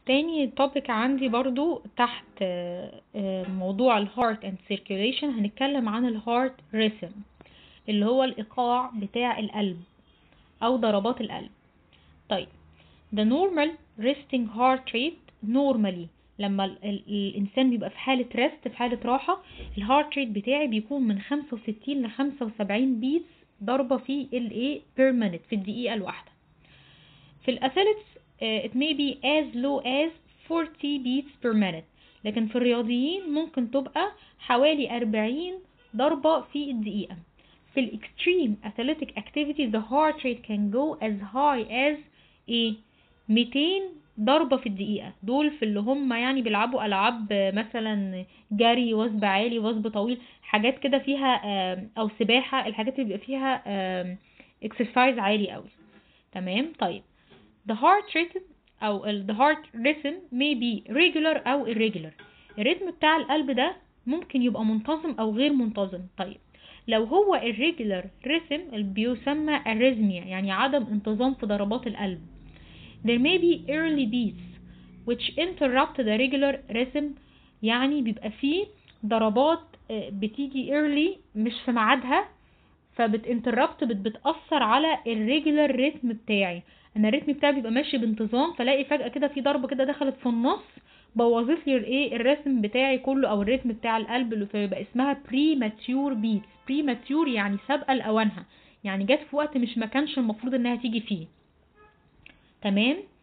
تاني topic عندي برضو تحت آه، آه، موضوع ال heart and circulation هنتكلم عن ال heart rhythm اللي هو الإيقاع بتاع القلب أو ضربات القلب طيب the normal resting heart rate normally لما ال ال الإنسان بيبقى في حالة rest في حالة راحة الهارت ريت بتاعي بيكون من 65 ل 75 بيتس ضربة في الايه per minute في الدقيقة الواحدة في الأثليتس it may be as low as 40 beats per minute لكن في الرياضيين ممكن تبقى حوالي 40 ضربة في الدقيقة في الاكستريم athletic activity the heart rate can go as high as ايه 200 ضربة في الدقيقة دول في اللي هم يعني بيلعبوا ألعاب مثلا جري وثب عالي وثب طويل حاجات كده فيها أو سباحة الحاجات اللي بيبقى فيها exercise عالي قوي تمام طيب the heart rhythm أو ال the heart rhythm may be regular أو irregular الريتم بتاع القلب ده ممكن يبقى منتظم أو غير منتظم طيب لو هو irregular rhythm بيسمى arrhythmia يعني عدم انتظام في ضربات القلب there may be early beats which interrupt the regular rhythm يعني بيبقى فيه ضربات بتيجي early مش في ميعادها فبتinterrupt بت بتأثر على الريجولار ريتم بتاعي انا الريتم بتاعي بيبقى ماشي بانتظام فلاقي فجأة كده في ضربة كده دخلت في النص بوظت لي الايه الرسم بتاعي كله او الريتم بتاع القلب اللي فيبقى اسمها premature beats premature يعني سابقة لأوانها يعني جت في وقت مش ما كانش المفروض انها تيجي فيه تمام